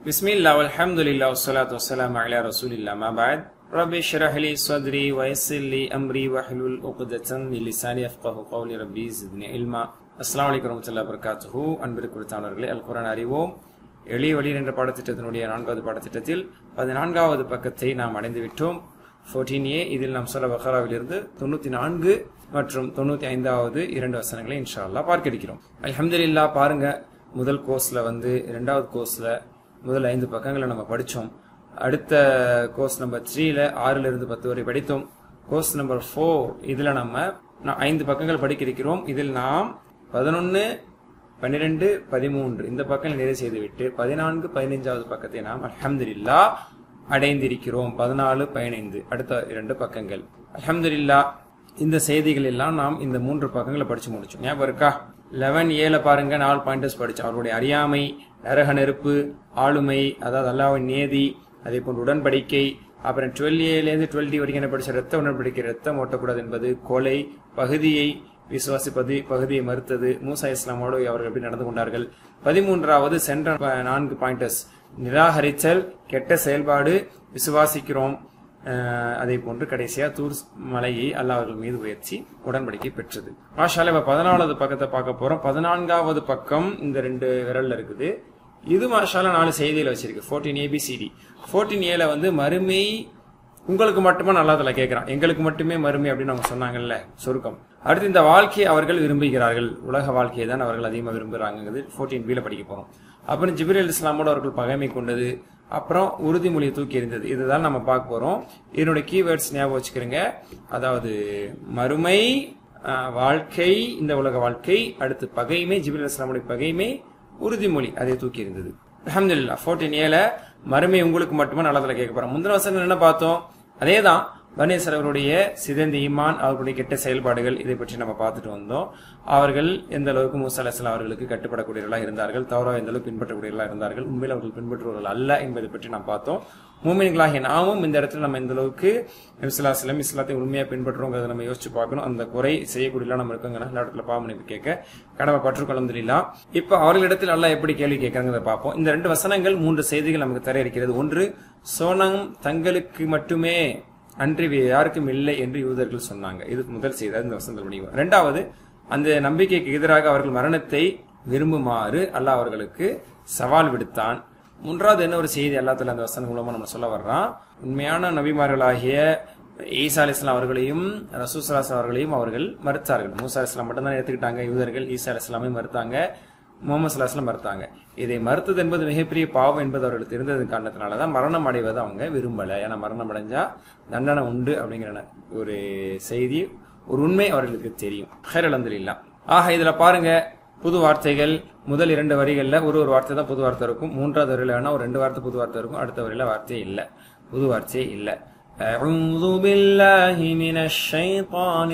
بسم الله والحمد لله والصلاة والسلام على رسول الله ما بعد ربي اشرح لي صدري ويسر لي أمري واحلل عقدة من لساني يفقه قولي ربي زدني علما அஸ்லாம் வலைக்கம் வரமத்துல்லா வபரகாத்துஹு அன்பிற்கு குறித்தானவர்களே அல் குரான் அறிவோம் எளிய வழி என்ற பாடத்திட்டத்தினுடைய நான்காவது பாடத்திட்டத்தில் பதினான்காவது பக்கத்தை நாம் அடைந்து விட்டோம் ஃபோர்டீன் ஏ இதில் நாம் சொல்ல பஹராவிலிருந்து தொண்ணூத்தி நான்கு மற்றும் தொண்ணூத்தி ஐந்தாவது இரண்டு வசனங்களை இன்ஷா அல்லாஹ் பார்க்க இருக்கிறோம் அல்ஹம்துலில்லாஹ் பாருங்க முதல் கோர்ஸ்ல வந்து இரண்டாவது கோர்ஸ்ல முதல் ஐந்து பக்கங்களை நம்ம படிச்சோம் அடுத்த கோர்ஸ் நம்பர் த்ரீல ஆறுல இருந்து பத்து வரை படித்தோம் கோர்ஸ் நம்பர் ஃபோர் இதுல நம்ம நா- ஐந்து பக்கங்கள் படிக்க இருக்கிறோம் இதில் நாம் பதினொன்னு பன்னிரெண்டு பதிமூன்று இந்த பக்கம் நிறைவு செய்துவிட்டு பதினான்கு பதினைஞ்சாவது பக்கத்தை நாம் அல்ஹம்துலில்லா அடைந்திருக்கிறோம் பதினாலு பதினைந்து அடுத்த இரண்டு பக்கங்கள் அல்ஹம்துலில்லா இந்த செய்திகள் எல்லாம் நாம் இந்த மூன்று பக்கங்களை படிச்சு முடிச்சோம் ஞாபகம் இருக்கா லெவன் ஏல பாருங்க நாலு பாயிண்டர்ஸ் படிச்சோம் அவருடைய அறியாமை நரக நெருப்பு ஆளுமை அதாவது அல்லாவின் நேதி அதே போன்று உடன்படிக்கை அப்புறம் டுவெல் ஏலேருந்து டுவெல் டி வரைக்கும் என்ன படிச்ச ரத்த உடன்படிக்கை ரத்தம் ஓட்டக்கூடாது என்பது கொலை பகுதியை விசுவாசிப்பது பகுதியை மறுத்தது மூசா இஸ்லாமோடு அவர்கள் எப்படி நடந்து கொண்டார்கள் பதிமூன்றாவது சென்ற ப- நான்கு பாயிண்டர்ஸ் நிராகரித்தல் கெட்ட செயல்பாடு விசுவாசிக்கிறோம் அஹ், அதே போன்று கடைசியா தூர் மலையை அல்லாஹ் அவர்கள் மீது உயர்த்தி உடன்படிக்கை பெற்றது மாஷால இப்ப பதினாலாவது பக்கத்தை பார்க்க போறோம் பதினான்காவது பக்கம் இந்த ரெண்டு விரல்ல இருக்குது இது மாஷால நாலு செய்தியில வச்சிருக்கு ஃபோர்டீன் ஏபிசிடி ஃபோர்டீன் ஏல வந்து மறுமை உங்களுக்கு மட்டுமா நல்லா அதில் கேட்கிறான் எங்களுக்கு மட்டுமே மறுமை அப்படின்னு அவங்க சொன்னாங்கல்ல சுருக்கம் அடுத்து இந்த வாழ்க்கையை அவர்கள் விரும்புகிறார்கள் உலக வாழ்க்கையை தான் அவர்கள் அதிகமாக விரும்புகிறாங்கிறது ஃபோர்டீன் பில படிக்க போறோம் அப்புறம் ஜிப்ரேல் இஸ்லாமோடு அவர்கள் பகைமை கொண்டது அப்புறம் உறுதிமொழியை தூக்கி எறிந்தது இதுதான் நம்ம பார்க்க போறோம் இதனுடைய கீவேர்ட்ஸ் ஞாபகம் வச்சுக்கிறீங்க அதாவது மறுமை ஆஹ், வாழ்க்கை இந்த உலக வாழ்க்கை அடுத்து பகைமை ஜிப்ரேல் இஸ்லாமுடைய பகைமை உறுதிமொழி அதை தூக்கி இருந்தது அஹமதுல்லா ஃபோர்டீன் ஏல மறுமை உங்களுக்கு மட்டுமே நல்லதுல கேட்க போறோம் முந்தின வசனம் என்ன பார்த்தோம் அதேதான் பனேசர் அவருடைய சிதைந்த ஈமான் அவர்களுடைய கெட்ட செயல்பாடுகள் இதை பற்றி நம்ம பார்த்துட்டு வந்தோம் அவர்கள் எந்த அளவுக்கு மூசா அலைஹிஸ்ஸலாம் அவர்களுக்கு கட்டுப்படக்கூடியவர்களாக இருந்தார்கள் தவறா எந்த அளவுக்கு பின்பற்றக்கூடியவர்களாக இருந்தார்கள் உண்மையில் அவர்கள் பின்பற்றுவர்கள் அல்ல என்பதை பற்றி நாம் பார்த்தோம் மூமின்களாகிய நாமும் இந்த இடத்துல நம்ம எந்த அளவுக்கு நபிசுல்லாஸ்லம் இஸ்லாத்தை உண்மையா பின்பற்றுறோங்கிறத நம்ம யோசிச்சு பார்க்கணும் அந்த குறை செய்யக்கூடிய நம்ம இருக்கோங்க எல்லா இடத்துல பாவமணிப்பு கேட்க கடமை பற்றுக்கொள்ள இப்ப அவர்களிடத்தில் அல்லாஹ் எப்படி கேள்வி கேட்கறத பார்ப்போம் இந்த ரெண்டு வசனங்கள் மூன்று செய்திகள் நமக்கு தர இருக்கிறது ஒன்று சோனம் தங்களுக்கு மட்டுமே அன்றி வேறு யாருக்கும் இல்லை என்று யூதர்கள் சொன்னாங்க இது முதல் செய்தி அது இந்த வசனத்தில் முடிவு ரெண்டாவது அந்த நம்பிக்கைக்கு எதிராக அவர்கள் மரணத்தை விரும்புமாறு அல்லாஹ் அவர்களுக்கு சவால் விடுத்தான் மூன்றாவது என்ன ஒரு செய்தி எல்லாத்துல அந்த வசனம் மூலமா நம்ம சொல்ல வர்றான் உண்மையான நபிமார்களாகிய ஈசா அலிஸ்லாம் அவர்களையும் ரசூசலாஸ் அவர்களையும் அவர்கள் மறுத்தார்கள் மூசா அலிஸ்லாம் மட்டும்தான் ஏத்துக்கிட்டாங்க யூதர்கள் ஈசா அலிஸ்லாமை மறுத்தாங்க முகமது சலாஸ்லாம் மறுத்தாங்க இதை மறுத்தது என்பது மிகப்பெரிய பாவம் என்பது அவர்களுக்கு தெரிந்தது காரணத்தினாலதான் மரணம் அடைவதை அவங்க விரும்பல ஏன்னா மரணம் அடைஞ்சா தண்டனை உண்டு அப்படிங்கிற ஒரு செய்தி ஒரு உண்மை அவர்களுக்கு தெரியும் ஹேர் அலந்தில்லா ஆக இதுல பாருங்க புது வார்த்தைகள் முதல் இரண்டு வரிகள்ல ஒரு ஒரு வார்த்தை தான் புது வார்த்தை இருக்கும் மூன்றாவது வரியில வேணா ஒரு ரெண்டு வார்த்தை புது வார்த்தை இருக்கும் அடுத்த வரியில வார்த்தையே இல்ல புது வார்த்தையே இல்ல أعوذ بالله من الشيطان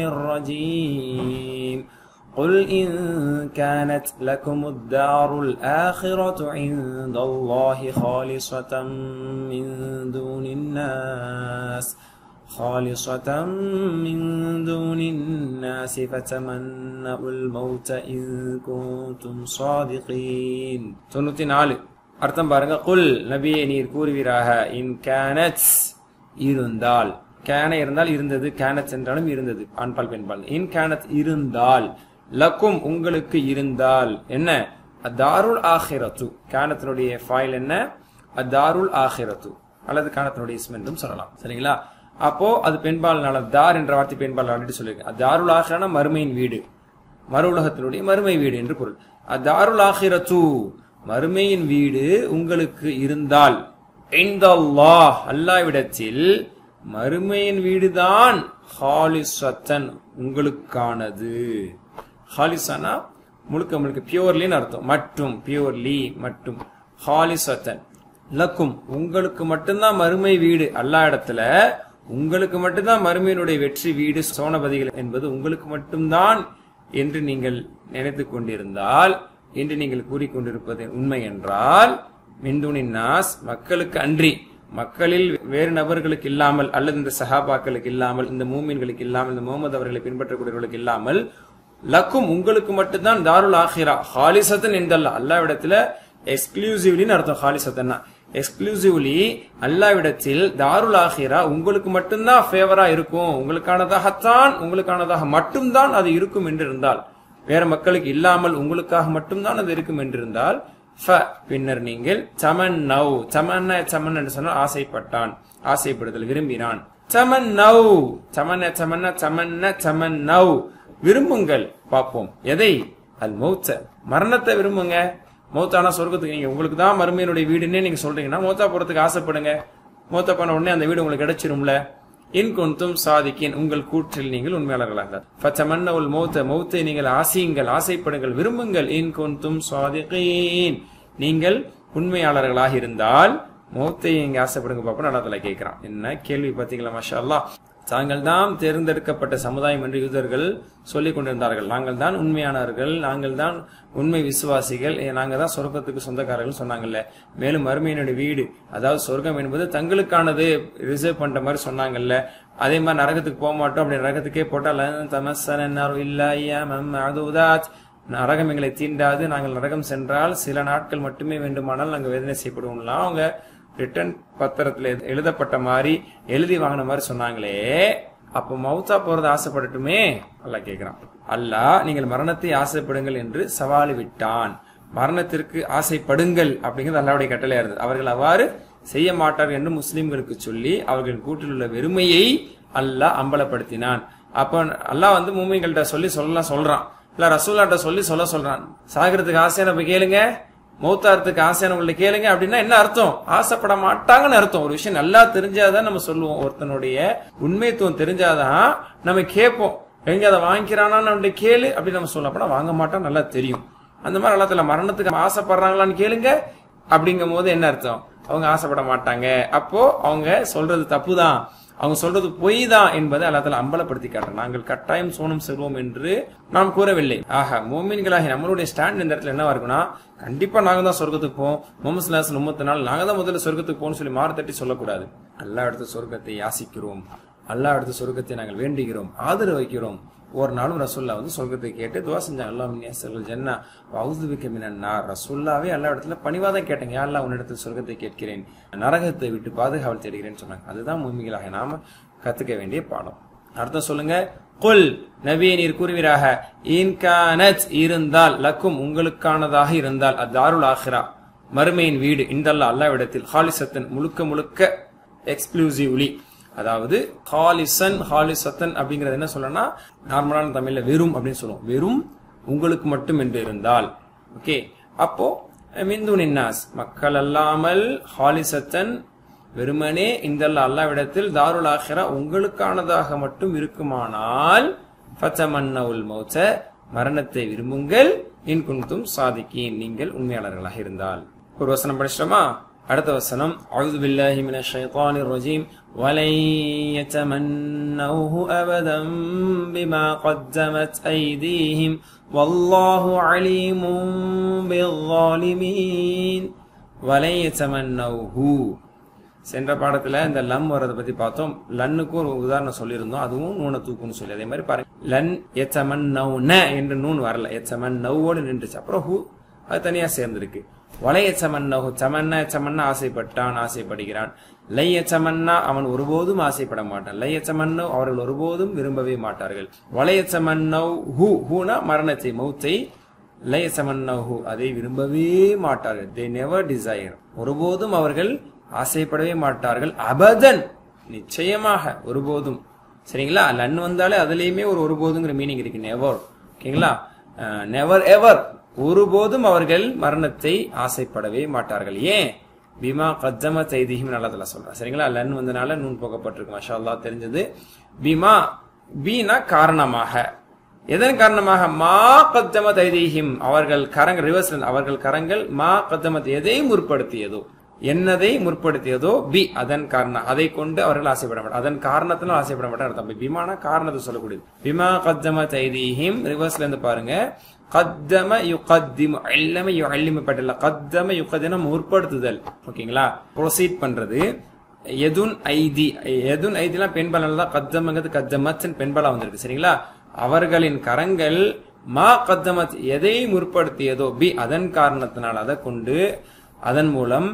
الرجيم قل إن كانت لكم الدار الآخرة عند الله خالصة من دون الناس خالصة من دون الناس فتمنوا الموت إن كنتم صادقين தொண்ணூத்தி நாலு அர்த்தம் பாருங்க குல் நபியே நீர் கூறுவீராக இன் கேனட் இருந்தால் கேன இருந்தால் இருந்தது கேனத் என்றாலும் இருந்தது ஆண்பால் பெண்பால் இன் கேனத் இருந்தால் லக்கும் உங்களுக்கு இருந்தால் என்ன அதாருல் ஆஹிரத்து கேனத்தினுடைய ஃபாயில் என்ன அதாருல் ஆஹிரத்து அல்லது கானத்தினுடைய இஸ்ம் என்றும் சொல்லலாம் சரிங்களா அப்போ அது பெண்பால்னால தார் என்ற வார்த்தை பெண்பால் ஆல்ரெடி சொல்லியிருக்கேன் அதாருல் ஆஹிரான மறுமையின் வீடு மறு உலகத்தினுடைய மறுமை வீடு என்று பொருள் அதாருல் ஆஹிரத்து மறுமையின் வீடு உங்களுக்கு இருந்தால் இந்தல்லாஹ் அல்லாவிடத்தில் மறுமையின் வீடுதான் ஹாலிசத்தன் உங்களுக்கானது ஹாலிசானா முழுக்க முழுக்க பியூர்லின்னு அர்த்தம் மற்றும் பியூர்லி மட்டும் ஹாலிசத்தன் லக்கும் உங்களுக்கு மட்டும்தான் மறுமை வீடு அல்லா இடத்துல உங்களுக்கு மட்டும்தான் மறுமையினுடைய வெற்றி வீடு சோனபதிகள் என்பது உங்களுக்கு மட்டும்தான் என்று நீங்கள் நினைத்துக் கொண்டிருந்தால் என்று நீங்கள் கூறிக்கொண்டிருப்பது உண்மை என்றால் மின்துனின் நாஸ் மக்களுக்கு அன்றி மக்களில் வேறு நபர்களுக்கு இல்லாமல் அல்லது இந்த சஹாபாக்களுக்கு இல்லாமல் இந்த மூமின்களுக்கு இல்லாமல் இந்த முகமது அவர்களை பின்பற்றக்கூடியவர்களுக்கு இல்லாமல் லக்கும் உங்களுக்கு மட்டும்தான் தாருல் ஆஹிரா ஹாலிசத்தன் எந்தல்ல அல்லாவிடத்துல எக்ஸ்க்ளூசிவ்லின்னு அர்த்தம் ஹாலிசத்தன்னா எக்ஸ்க்ளூசிவ்லி அல்லாவிடத்தில் தாருல் ஆஹிரா உங்களுக்கு மட்டும்தான் ஃபேவரா இருக்கும் உங்களுக்கானதாகத்தான் உங்களுக்கானதாக மட்டும்தான் அது இருக்கும் என்று இருந்தால் வேற மக்களுக்கு இல்லாமல் உங்களுக்காக மட்டும்தான் அது இருக்கும் என்று இருந்தால் ஃப பின்னர் நீங்கள் சமன் நவ் சமன்ன சமன் என்று சொன்னால் ஆசைப்பட்டான் ஆசைப்படுதல் விரும்பினான் சமன் நவ் சமன்ன சமன்ன சமன்ன சமன் நவ் விரும்புங்கள் பார்ப்போம் எதை அல் மௌத்த மரணத்தை விரும்புங்க மௌத்தானா சொர்க்கத்துக்கு நீங்க உங்களுக்கு தான் மறுமையினுடைய வீடுன்னே நீங்க சொல்றீங்கன்னா மௌத்தா போறதுக்கு ஆசைப்படுங்க மௌத்தா பண்ண உடனே அந்த வீடு உங்களுக்கு கிடைச்சிரும்ல இன் குந்தும் சாதிக்கின் உங்கள் கூற்றில் நீங்கள் உண்மையாளர்களாக ஃபச்சமன்ன உல் மௌத்த மௌத்தை நீங்கள் ஆசியுங்கள் ஆசைப்படுங்கள் விரும்புங்கள் இன் குந்தும் சாதிகீன் நீங்கள் உண்மையாளர்களாக இருந்தால் மௌத்தை இங்க ஆசைப்படுங்க பாப்போம் நடத்துல கேட்கிறான் என்ன கேள்வி பாத்தீங்களா மாஷா அல்லாஹ் தாங்கள் தான் தேர்ந்தெடுக்கப்பட்ட சமுதாயம் என்று யூதர்கள் சொல்லிக் கொண்டிருந்தார்கள் நாங்கள் தான் உண்மையானவர்கள் நாங்கள் தான் உண்மை விசுவாசிகள் ஏ, நாங்கள் தான் சொர்க்கத்துக்கு சொந்தக்காரர்கள் சொன்னாங்கல்ல மேலும் மறுமையினுடைய வீடு அதாவது சொர்க்கம் என்பது தங்களுக்கானது ரிசர்வ் பண்ற மாதிரி சொன்னாங்கல்ல அதே மாதிரி நரகத்துக்கு போக மாட்டோம் அப்படி நரகத்துக்கே போட்டால் தமசனாத் நரகம் எங்களை தீண்டாது நாங்கள் நரகம் சென்றால் சில நாட்கள் மட்டுமே வேண்டுமானால் நாங்கள் வேதனை செய்யப்படுவோம்லாம் அவங்க ரிட்டர்ன் பத்திரத்துல எது- எழுதப்பட்ட மாதிரி எழுதி வாங்கின மாதிரி சொன்னாங்களே அப்ப மௌத்தா போறது ஆசைப்படட்டுமே அல்லாஹ் கேக்குறான் அல்லாஹ் நீங்கள் மரணத்தை ஆசைப்படுங்கள் என்று சவால் விட்டான் மரணத்திற்கு ஆசைப்படுங்கள் அப்படிங்கிறது அல்லாவுடைய கட்டளையா இருந்தது அவர்கள் அவ்வாறு செய்ய மாட்டார்கள் என்று முஸ்லிம்களுக்கு சொல்லி அவர்களின் கூட்டில் உள்ள வெறுமையை அல்லாஹ் அம்பலப்படுத்தினான் அப்ப அல்லாஹ் வந்து மூமிங்கள்ட்ட சொல்லி சொல்லலாம் சொல்றான் இல்ல ரசூல்லாட்ட சொல்லி சொல்ல சொல்றான் சாகிறதுக்கு ஆசையான போய் கேளுங்க மௌத்தாரத்துக்கு ஆசையானவங்களை கேளுங்க அப்படின்னா என்ன அர்த்தம் ஆசைப்பட மாட்டாங்கன்னு அர்த்தம் ஒரு விஷயம் நல்லா தெரிஞ்சாதான் நம்ம சொல்லுவோம் ஒருத்தனுடைய உண்மைத்துவம் தெரிஞ்சாதான் நம்ம கேட்போம் எங்க அதை வாங்கிக்கிறானான்னு அவன்கிட்ட கேளு அப்படின்னு நம்ம சொல்லலாம் அப்பனா வாங்க மாட்டான் நல்லா தெரியும் அந்த மாதிரி அல்லத்துல மரணத்துக்கு ஆசைப்படுறாங்களான்னு கேளுங்க அப்படிங்கும் போது என்ன அர்த்தம் அவங்க ஆசைப்பட மாட்டாங்க அப்போ அவங்க சொல்றது தப்புதான் அவங்க சொல்றது பொய் தான் என்பதை அல்லாத்தால அம்பலப்படுத்தி காட்டுறோம் நாங்கள் கட்டாயம் சோனம் செல்வோம் என்று நாம் கூறவில்லை ஆக மோமின்களாகி நம்மளுடைய ஸ்டாண்ட் இந்த இடத்துல என்னவா இருக்குன்னா கண்டிப்பா நாங்க தான் சொர்க்கத்துக்கு போவோம் முகமது சலாஸ் முப்பத்தி நாள் நாங்க தான் முதல்ல சொர்க்கத்துக்கு போகணும்னு சொல்லி மாறு தட்டி சொல்லக்கூடாது அல்லா எடுத்த சொர்க்கத்தை யாசிக்கிறோம் அல்லா எடுத்த சொர்க்கத்தை நாங்கள் வேண்டுகிறோம் ஆதரவு வைக்கிறோம் ஒரு நாளும் ரசூல்லா வந்து சொர்க்கத்தை கேட்டு துவா செஞ்சாங்க அல்லா மின்னியாசல் ஜன்னா வவுதுபிக்க மினன்னார் ரசூல்லாவே எல்லா இடத்துல பணிவாதான் கேட்டேங்க யா அல்லா உன்னிடத்தில் சொர்க்கத்தை கேட்கிறேன் நரகத்தை விட்டு பாதுகாவல் தேடுகிறேன்னு சொன்னாங்க அதுதான் மூமிகளாக நாம கத்துக்க வேண்டிய பாடம் அர்த்தம் சொல்லுங்க குல் நபியை நீர் கூறுவீராக இன்கானத் இருந்தால் லக்கும் உங்களுக்கானதாக இருந்தால் அத்தாருல் ஆஹிரா மறுமையின் வீடு இந்தல்ல அல்லாவிடத்தில் ஹாலிசத்தன் முழுக்க முழுக்க எக்ஸ்க்ளூசிவ்லி அதாவது ஹாலிசன் ஹாலிசத்தன் அப்படிங்கறது என்ன சொல்லணும்னா நார்மலான தமிழ்ல வெறும் அப்படின்னு சொல்லுவோம் வெறும் உங்களுக்கு மட்டும் என்று இருந்தால் ஓகே அப்போ மிந்து நின்னாஸ் மக்கள் அல்லாமல் ஹாலிசத்தன் வெறுமனே இந்த அல்லாவிடத்தில் தாருல் ஆஹிரா உங்களுக்கானதாக மட்டும் இருக்குமானால் ஃபத்தமன்னவுல் மௌத்த மரணத்தை விரும்புங்கள் இன் குன்தும் சாதிக்கீன் நீங்கள் உண்மையாளர்களாக இருந்தால் ஒரு வசனம் படிச்சிட்டோமா அடுத்த வசனம் அவுது பில்லாஹி மினஷ் ஷைத்தானிர் ரஜீம் வலை யதமன்னவுஹு அபதம் பிமா قدمت أيديهم والله عليم بالظالمين ولا يتمنوه சென்ற பாடத்துல இந்த லம் வர்றதை பத்தி பார்த்தோம் லன்னுக்கும் ஒரு உதாரணம் சொல்லியிருந்தோம் அதுவும் நூனை தூக்குன்னு சொல்லி அதே மாதிரி பாருங்க லன் எச்சமன் நவ் ந என்று நூன் வரல எச்சமன் நவ்வோடு நின்றுச்சு அப்புறம் ஹூ அது தனியா சேர்ந்திருக்கு வலை எச்சமன் நவ் சமன்னா எச்சமன்னா ஆசைப்பட்டான் ஆசைப்படுகிறான் லை எச்சமன்னா அவன் ஒருபோதும் ஆசைப்பட மாட்டான் லை எச்சமன்னவ் அவர்கள் ஒருபோதும் விரும்பவே மாட்டார்கள் வலை எச்சமன்னவ் ஹூ ஹூனா மரணத்தை மௌத்தை லை எச்சமன்னவ் அதை விரும்பவே மாட்டார்கள் தே நெவர் டிசைர் ஒருபோதும் அவர்கள் ஆசைப்படவே மாட்டார்கள் அபதன் நிச்சயமாக ஒருபோதும் சரிங்களா லன் வந்தாலே அதுலயுமே ஒரு ஒருபோதுங்கிற மீனிங் இருக்கு நெவர் ஓகேங்களா நெவர் எவர் ஒருபோதும் அவர்கள் மரணத்தை ஆசைப்படவே மாட்டார்கள் ஏன் பிமா கஜம செய்தியும் நல்லதுல சொல்றேன் சரிங்களா லன் வந்தனால நூன் போகப்பட்டிருக்கு மஷா அல்லாஹ் தெரிஞ்சது பிமா பீனா காரணமாக எதன் காரணமாக மா கத்தம தைதீஹிம் அவர்கள் கரங்கள் ரிவர்ஸ் அவர்கள் கரங்கள் மா கத்தமத் எதை முற்படுத்தியதோ என்னதை முற்படுத்தியதோ பி அதன் காரணம் அதை கொண்டு அவர்கள் ஆசைப்பட மாட்டார் அதன் காரணத்தினால் ஆசைப்பட மாட்டார் அர்த்தம் பிமானா காரணத்தை சொல்லக்கூடியது பிமா கத்தம தைதீஹிம் ரிவர்ஸ்ல இருந்து பாருங்க கத்தம யுகத்திம் எல்லாமே அள்ளிமப்பட்டல கத்தம யுகத்தின முற்படுத்துதல் ஓகேங்களா ப்ரொசீட் பண்றது எதுன் ஐதி எதுன் ஐதிலாம் பெண்பலம் தான் கத்தமங்கிறது கத்தமத் பெண்பலா வந்திருக்கு சரிங்களா அவர்களின் கரங்கள் மா கத்தமத் எதை முற்படுத்தியதோ பி அதன் காரணத்தினால் அதை கொண்டு அதன் மூலம்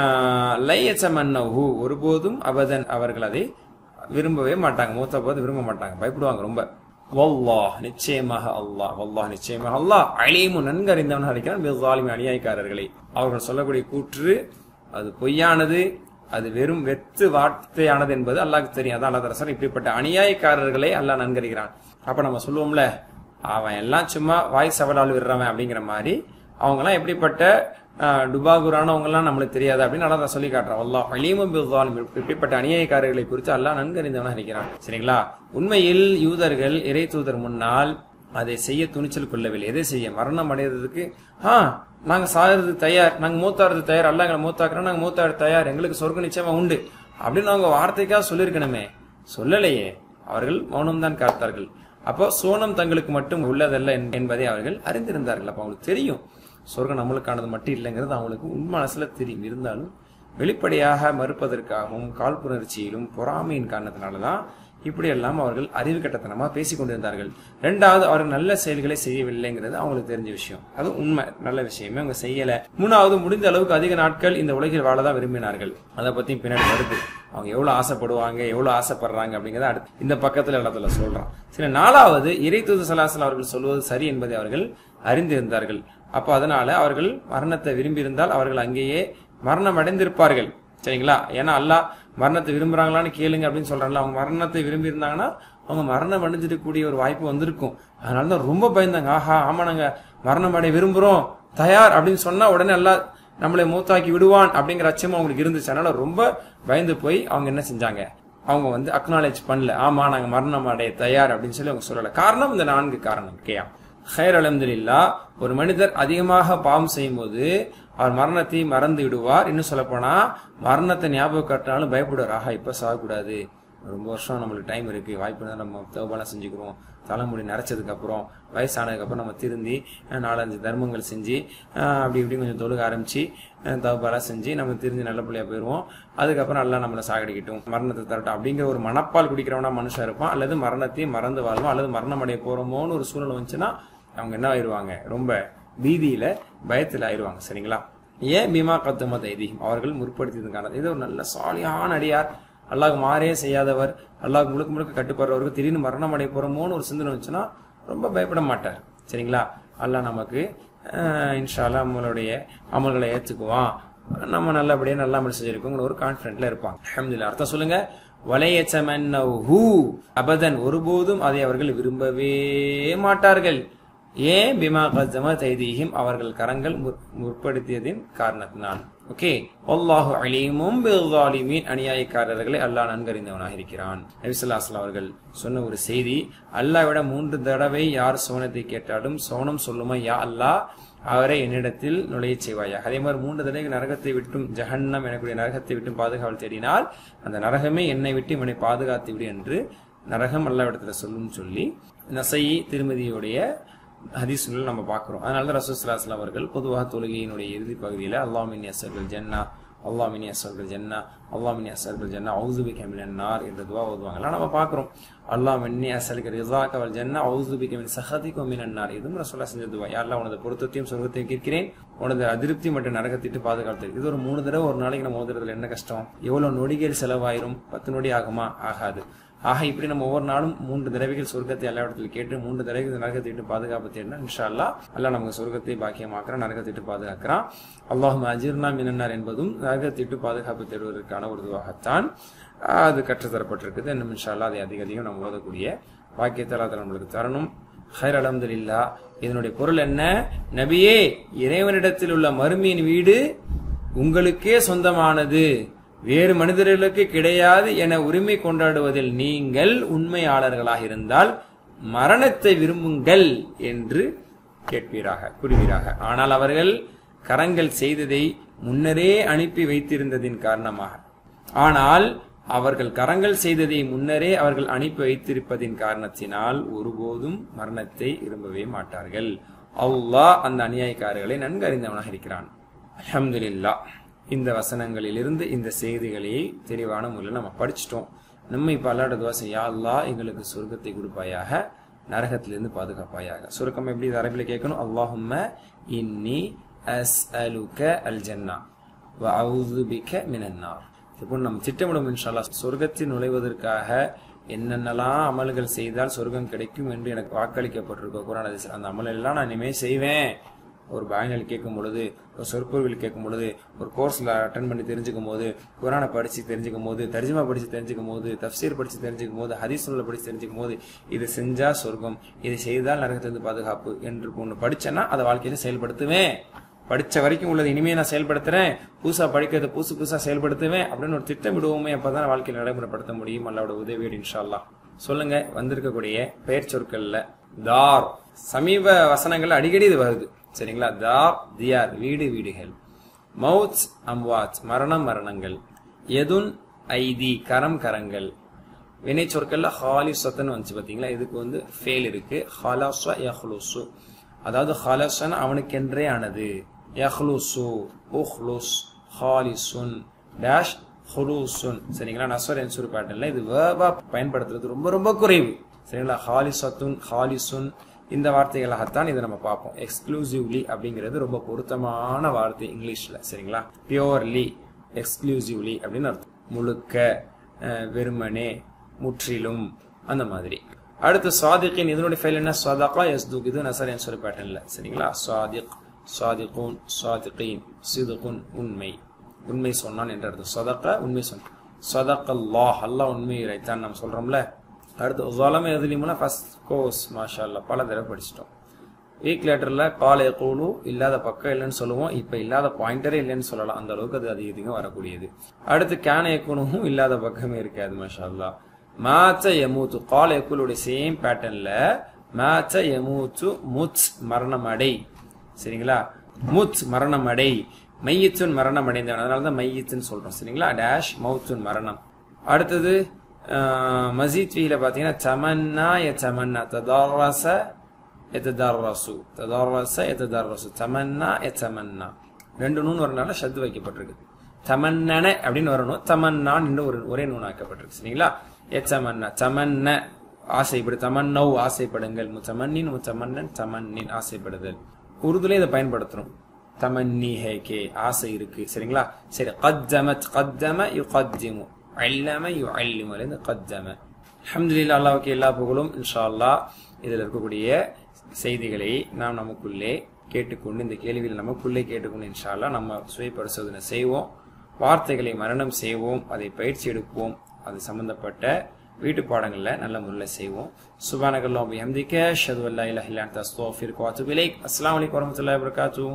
லையச்சமன்னஹு ஒருபோதும் அபதன் அவர்கள் அதை விரும்பவே மாட்டாங்க மூத்த போது விரும்ப மாட்டாங்க பயப்படுவாங்க ரொம்ப வல்லாஹ் நிச்சயமாக அல்லாஹ் வல்லாஹ் நிச்சயமாக அல்லாஹ் அலீமு நன்கு அறிந்தவன் இருக்கிறான் பிஸ்ஸாலிமி அநியாயக்காரர்களை அவர்கள் சொல்லக்கூடிய கூற்று அது பொய்யானது அது வெறும் வெத்து வார்த்தையானது என்பது அல்லாஹ்க்கு தெரியும் அதான் அல்லாஹ் ரசன் இப்படிப்பட்ட அநியாயக்காரர்களை அல்லாஹ் நன்கறிகிறான் அப்ப நம்ம சொல்லுவோம்ல அவன் எல்லாம் சும்மா வாய் சவலால் விடுறவன் அப்படிங்கிற மாதிரி அவங்க எல்லாம் எப்படிப்பட்ட டுபாகுரானவங்க எல்லாம் நம்மளுக்கு தெரியாது அப்படின்னு அல்லாஹ் சொல்லி காட்டுறான் அல்லாஹ் அலீமும் பிஸ்ஸாலிம் இப்படிப்பட்ட அநியாயக்காரர்களை குறித்து அல்லாஹ் நன்கு அறிந்தவனாக இருக்கிறான் சரிங்களா உண்மையில் யூதர்கள் இறை தூதர் முன்னால் அதை செய்ய துணிச்சல் கொள்ளவில்லை எதை செய்ய மரணம் அடைகிறதுக்கு ஆ நாங்க சாகிறது தயார் நாங்க மூத்தாறது தயார் அல்ல எங்களை மூத்தாக்குறோம் நாங்க மூத்தாடு தயார் எங்களுக்கு சொர்க்க நிச்சயமா உண்டு அப்படின்னு அவங்க வார்த்தைக்காக சொல்லியிருக்கணுமே சொல்லலையே அவர்கள் மௌனம்தான் காத்தார்கள் அப்போ சோனம் தங்களுக்கு மட்டும் உள்ளதல்ல என்- என்பதை அவர்கள் அறிந்திருந்தார்கள் அப்போ அவங்களுக்கு தெரியும் சொர்க்கம் நம்மளுக்கானது மட்டும் இல்லைங்கிறது அவங்களுக்கு உண்மை மனசுல தெரியும் இருந்தாலும் வெளிப்படையாக மறுப்பதற்காகவும் காழ்ப்புணர்ச்சியிலும் பொறாமையின் காரணத்தினாலதான் இப்படியெல்லாம் அவர்கள் அறிவு கட்டத்தனமா பேசிக் கொண்டிருந்தார்கள் ரெண்டாவது அவர்கள் நல்ல செயல்களை செய்யவில்லைங்கிறது அவங்களுக்கு தெரிஞ்ச விஷயம் அது உண்மை நல்ல விஷயமே அவங்க செய்யல மூணாவது முடிந்த அளவுக்கு அதிக நாட்கள் இந்த உலகில் வாழதான் விரும்பினார்கள் அதை பத்தி பின்னாடி வருது அவங்க எவ்வளவு ஆசைப்படுவாங்க எவ்வளவு ஆசைப்படுறாங்க அப்படிங்கறத அடுத்து இந்த பக்கத்துல இடத்துல சொல்றான் சில நாலாவது இறை தூது சலாசல் அவர்கள் சொல்வது சரி என்பதை அவர்கள் அறிந்திருந்தார்கள் அப்ப அதனால அவர்கள் மரணத்தை விரும்பியிருந்தால் அவர்கள் அங்கேயே மரணம் அடைந்திருப்பார்கள் சரிங்களா ஏன்னா அல்லாஹ் மரணத்தை விரும்புறாங்களான்னு கேளுங்க அப்படின்னு சொல்றாங்கல்ல அவங்க மரணத்தை விரும்பி இருந்தாங்கன்னா அவங்க மரணம் அடைஞ்சிருக்கக்கூடிய ஒரு வாய்ப்பு வந்திருக்கும் அதனால தான் ரொம்ப பயந்தாங்க ஆஹா ஆமா நாங்க மரணம் அடைய விரும்புறோம் தயார் அப்படின்னு சொன்னா உடனே அல்லாஹ் நம்மளை மூத்தாக்கி விடுவான் அப்படிங்கிற அச்சம் அவங்களுக்கு இருந்துச்சு அதனால ரொம்ப பயந்து போய் அவங்க என்ன செஞ்சாங்க அவங்க வந்து அக்னாலேஜ் பண்ணல ஆமா நாங்க மரணம் அடைய தயார் அப்படின்னு சொல்லி அவங்க சொல்லல காரணம் இந்த நான்கு காரணம் கேயா ஹைர் அலமதுல்லா ஒரு மனிதர் அதிகமாக பாவம் செய்யும்போது அவர் மரணத்தை மறந்து விடுவார் இன்னும் சொல்ல போனா மரணத்தை ஞாபகம் காட்டினாலும் பயப்படுவார் ஆஹா இப்ப சாகக்கூடாது ரொம்ப வருஷம் நம்மளுக்கு டைம் இருக்கு வாய்ப்பு இருந்தா நம்ம தவபாலம் செஞ்சுக்கிறோம் தலைமுடி நரைச்சதுக்கு அப்புறம் வயசானதுக்கு அப்புறம் நம்ம திருந்தி அஹ், நாலஞ்சு தர்மங்கள் செஞ்சு அஹ், அப்படி இப்படி கொஞ்சம் தொழுக ஆரம்பிச்சு தவபாலம் செஞ்சு நம்ம திருந்தி நல்ல பிள்ளையா போயிடுவோம் அதுக்கப்புறம் எல்லாம் நம்மளை சாகடிக்கட்டும் மரணத்தை தரட்டும் அப்படிங்கிற ஒரு மனப்பால் குடிக்கிறவனா மனுஷன் இருப்பான் அல்லது மரணத்தையும் மறந்து வாழ்வோம் அல்லது மரணம் அடைய போறோமோன்னு ஒரு சூழ்நிலை வந்துச்சுன்னா அவங்க என்ன ஆயிருவாங்க ரொம்ப பீதியில பயத்துல ஆயிருவாங்க சரிங்களா ஏன் பீமா கத்தும தைதீகம் அவர்கள் முற்படுத்தியதுக்கான இது ஒரு நல்ல சாலியான அடியார் அல்லாஹ் மாறே செய்யாதவர் அல்லாஹ் முழுக்க முழுக்க கட்டுப்படுறவருக்கு திடீர்னு மரணம் அடைய போறோமோன்னு ஒரு சிந்தனை வந்துச்சுன்னா ரொம்ப பயப்பட மாட்டார் சரிங்களா அல்லாஹ் நமக்கு அஹ், இன்ஷா அல்லாஹ் நம்மளுடைய அமல்களை ஏத்துக்குவான் நம்ம நல்லபடியா நல்ல அமல் செஞ்சிருக்கோங்கிற ஒரு கான்பிடென்ட்ல இருப்பாங்க அஹமதுல்லா அர்த்தம் சொல்லுங்க வலையச்சமன்னஹு அபதன் ஒருபோதும் அதை அவர்கள் விரும்பவே மாட்டார்கள் ஏன் பிமா கஜம தைதீஹிம் அவர்கள் கரங்கள் முற்- முற்படுத்தியதின் காரணத்தினால் ஓகே அல்லாஹு அலீமும் பில்சாலிமீன் அநியாயக்காரர்களை அல்லாஹ் நன்கறிந்தவனாக இருக்கிறான் நபிசுல்லாஸ்லாம் அவர்கள் சொன்ன ஒரு செய்தி அல்லாஹ்விட மூன்று தடவை யார் சோனத்தை கேட்டாலும் சோனம் சொல்லுமா யா அல்லாஹ் அவரை என்னிடத்தில் நுழையச் செய்வாயாக அதே மாதிரி மூன்று தடவை நரகத்தை விட்டும் ஜஹன்னம் எனக்குரிய நரகத்தை விட்டும் பாதுகாவல் தேடினால் அந்த நரகமே என்னை விட்டு இவனை பாதுகாத்து விடு என்று நரகம் அல்லாவிடத்துல சொல்லும் சொல்லி நசை திருமதியுடைய ஹதீஸ்கள் நம்ம பார்க்கிறோம் அதனால தான் ரசூஸ்லாஸ்லாம் அவர்கள் பொதுவாக தொழுகையினுடைய இறுதி பகுதியில் அல்லாஹ் மினி அசர்கள் ஜன்னா அல்லாஹ் மினி அசர்கள் ஜன்னா அல்லாஹ் மினி அசர்கள் ஜன்னா ஔதுபி கமிலன் நார் என்ற துவா ஓதுவாங்க எல்லாம் நம்ம பார்க்கிறோம் அல்லாஹ் மின்னி அசலுக்கு ரிசா கவல் ஜன்னா ஔதுபி கமின் சஹதிக்கும் மினன் நார் இதுவும் ரசூல்லா செஞ்ச துவா யா அல்லாஹ் உனது பொருத்தத்தையும் சொர்க்கத்தையும் கேட்கிறேன் உனது அதிருப்தி மற்றும் நரகத்திட்டு பாதுகாத்து இது ஒரு மூணு தடவை ஒரு நாளைக்கு நம்ம ஓதுறதுல என்ன கஷ்டம் எவ்வளவு நொடிகள் செலவாயிரும் பத்து நொடி ஆகுமா ஆகாது ஆக இப்படி நம்ம ஒவ்வொரு நாளும் மூன்று தடவைகள் சொர்க்கத்தை எல்லா இடத்துல கேட்டு மூன்று தடவைகள் நரகத்தை விட்டு பாதுகாப்பு தேடினா இன்ஷா அல்லாஹ் அல்லாஹ் நமக்கு சொர்க்கத்தை பாக்கியமாக்குறான் நரகத்தை விட்டு பாதுகாக்கிறான் அல்லாஹும் அஜீர்னா மினன்னார் என்பதும் நரகத்தை விட்டு பாதுகாப்பு தேடுவதற்கான ஒரு இதுவாகத்தான் அது கற்றுத்தரப்பட்டிருக்குது இன்னும் இன்ஷா அல்லாஹ் அதை அதிக அதிகம் நம்ம ஓதக்கூடிய பாக்கியத்தை அல்லாஹ் நம்மளுக்கு தரணும் ஹைர் அலமதுல்லா இதனுடைய பொருள் என்ன நபியே இறைவனிடத்தில் உள்ள மறுமையின் வீடு உங்களுக்கே சொந்தமானது வேறு மனிதர்களுக்கு கிடையாது என உரிமை கொண்டாடுவதில் நீங்கள் உண்மையாளர்களாக இருந்தால் மரணத்தை விரும்புங்கள் என்று கேட்பீராக கூறுவீராக ஆனால் அவர்கள் கரங்கள் செய்ததை முன்னரே அனுப்பி வைத்திருந்ததின் காரணமாக ஆனால் அவர்கள் கரங்கள் செய்ததை முன்னரே அவர்கள் அனுப்பி வைத்திருப்பதின் காரணத்தினால் ஒருபோதும் மரணத்தை விரும்பவே மாட்டார்கள் அல்லாஹ் அந்த அநியாயக்காரர்களை நன்கு அறிந்தவனாக இருக்கிறான் அல்ஹம்துலில்லாஹ் இந்த வசனங்களிலிருந்து இந்த செய்திகளை தெளிவான முறையில் நம்ம படிச்சிட்டோம் நம்ம இப்ப அல்லாட துவாசை யா அல்லாஹ் எங்களுக்கு சொர்க்கத்தை கொடுப்பாயாக நரகத்திலிருந்து பாதுகாப்பாயாக சுருக்கம் எப்படி இது அரபில கேட்கணும் அல்லாஹும்ம இன்னி அஸ்அலுக அல் ஜன்னா வஅஊது பிக மினன்னார் இப்போ நம்ம திட்டமிடும் இன்ஷால்லா சொர்க்கத்தில் நுழைவதற்காக என்னென்னலாம் அமல்கள் செய்தால் சொர்க்கம் கிடைக்கும் என்று எனக்கு வாக்களிக்கப்பட்டிருக்க குரான் ஹதீஸ். அந்த அமல் எல்லாம் நான் இனிமேல் செய்வேன் ஒரு பயனில் கேட்கும் பொழுது ஒரு சொற்பொருள் கேட்கும் பொழுது ஒரு கோர்ஸில் அட்டன் பண்ணி தெரிஞ்சுக்கும் போது குரானை படித்து தெரிஞ்சுக்கும் போது தர்ஜுமா படித்து தெரிஞ்சுக்கும் போது தப்சீர் படித்து தெரிஞ்சுக்கும் போது ஹதீஸ்ல படித்து தெரிஞ்சுக்கும் போது இது செஞ்சா சொர்க்கம் இது செய்தால் நரகத்திலிருந்து பாதுகாப்பு என்று ஒன்று படிச்சேன்னா அதை வாழ்க்கையில செயல்படுத்துவேன் படிச்ச வரைக்கும் உள்ளது இனிமே நான் செயல்படுத்துறேன் புதுசா படிக்கிறத புதுசு புதுசா செயல்படுத்துவேன் அப்படின்னு ஒரு திட்டமிடுவோமே அப்பதான் வாழ்க்கையில் நடைமுறைப்படுத்த முடியும் அல்லாவோட உதவியோடு இன்ஷா அல்லாஹ் சொல்லுங்க வந்திருக்கக்கூடிய பெயர் சொற்கள்ல தார் சமீப வசனங்கள்ல அடிக்கடி இது வருது சரிங்களா தார் தியார் வீடு வீடுகள் மவுத் அம்வாத் மரணம் மரணங்கள் எதுன் ஐதி கரம் கரங்கள் வினை சொற்கள்ல ஹாலிசத்தன் வந்துச்சு பாத்தீங்களா இதுக்கு வந்து ஃபேல் இருக்கு ஹாலாஸ்வ யஹ்லுசு அதாவது ஹாலசன் அவனுக்கென்றே ஆனது யஹ்லுசு உஹ்லுஸ் ஹாலிசுன் டேஷ் ஹுலூசுன் சரிங்களா நஸ்வர் என்சூர் பேட்டர்ல இது வேர்பா பயன்படுத்துறது ரொம்ப ரொம்ப குறைவு சரிங்களா ஹாலிசத்துன் ஹாலிசுன் இந்த வார்த்தைகளாகத்தான் இதை நம்ம பார்ப்போம் எக்ஸ்க்ளூசிவ்லி அப்படிங்கிறது ரொம்ப பொருத்தமான வார்த்தை இங்கிலீஷ்ல சரிங்களா பியோர்லி எக்ஸ்க்ளூசிவ்லி அப்படின்னு அர்த்தம் முழுக்க அஹ், வெறுமனே முற்றிலும் அந்த மாதிரி அடுத்து சாதிக்கின் இதனுடைய ஃபைல் என்ன சாதகா எஸ்துக் இது நசர் என்சூர் பேட்டர்ல சரிங்களா சாதிக் சாதிகூன் சாதிகீன் சிதுகுன் உண்மை உண்மை சொன்னான் என்ற அர்த்தம் சதக்க உண்மை சொன்னான் சதக் அல்லாஹ் அல்லாஹ் உண்மை இறைத்தான் நம்ம சொல்றோம்ல அடுத்து ஜலம எதுலிமுனா ஃபர்ஸ்ட் கோர்ஸ் மாஷா அல்லாஹ் பல தடவை படிச்சிட்டோம் வீக் லேட்டர்ல கால கூலு இல்லாத பக்கம் இல்லைன்னு சொல்லுவோம் இப்ப இல்லாத பாயிண்டரே இல்லைன்னு சொல்லலாம் அந்த அளவுக்கு அது அதிக அதிகம் வரக்கூடியது அடுத்து கேன எக்குனும் இல்லாத பக்கமே இருக்காது மாஷா அல்லாஹ் மாச்ச எமூத்து கால எக்குலுடைய சேம் பேட்டர்ன்ல மாச்ச எமூத்து முச் மரணம் அடை சரிங்களா முத் மரணம் அடை மையத்துன் மரணம் அடைந்தவன் அதனால தான் மையத்துன்னு சொல்றோம் சரிங்களா டேஷ் மவுத்துன் மரணம் அடுத்தது ஆஹ், மசீத் ஃபீல பார்த்தீங்கன்னா தமன்னா எ தமன்னா ததாரச எத்ததாரசு ததாரச எத்ததாரசு தமன்னா எ தமன்னா ரெண்டு நூன் வரனால ஷத்து வைக்கப்பட்டிருக்கு தமன்னன அப்படின்னு வரணும் தமன்னான் இன்னும் ஒரு ஒரே நூன் ஆக்கப்பட்டிருக்கு சரிங்களா எ தமன்னா தமன்ன ஆசைப்படு தமன்னவ் ஆசைப்படுங்கள் முத்தமன்னின் முத்தமன்னன் தமன்னின் ஆசைப்படுதல் உருதுல இதை பயன்படுத்தணும் தமன்னி ஹே கே ஆசை இருக்கு சரிங்களா சரி கத்தமத் கத்தம யு கத்திமு அல்லம யு அல்லிமு கத்தம அல்ஹம்துலில்லாஹ் அல்லாஹ்வுக்கு எல்லா புகழும் இன்ஷா அல்லாஹ் இதில் இருக்கக்கூடிய செய்திகளை நாம் நமக்குள்ளே கேட்டுக்கொண்டு இந்த கேள்வியில் நமக்குள்ளே கேட்டுக்கொண்டு இன்ஷா அல்லாஹ் நம்ம சுய பரிசோதனை செய்வோம் வார்த்தைகளை மரணம் செய்வோம் அதை பயிற்சி எடுப்போம் அது சம்பந்தப்பட்ட வீட்டு பாடங்கள்ல நல்ல முறையில் செய்வோம் சுபானகல்லாம் பிஹம்திக ஷது அல்லா இலஹ இல்லா அன்த அஸ்தக்ஃபிருக வ அத்தூபு இலைக் அஸ்ஸலாமு அலைக்கும் வரஹ்மத்துல்லாஹி வபரகாத்துஹு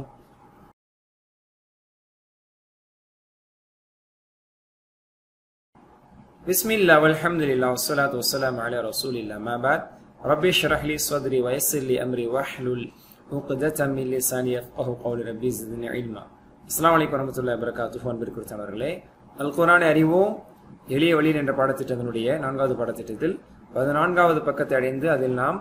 بسم الله والحمد لله والصلاة والسلام على رسول الله ما بعد ربي اشرح لي صدري ويسر لي أمري واحلل عقدة من لساني يفقه قولي ربي زدني علما அஸ்ஸலாமு அலைக்கும் வரமத்துல்லாஹி வபரகாத்துஹு அன்பிற்குரியவர்களே அல் குர்ஆனை அறிவோம் எளிய வழி என்ற பாடத்திட்டத்தினுடைய நான்காவது பாடத்திட்டத்தில் பதினான்காவது பக்கத்தை அடைந்து அதில் நாம்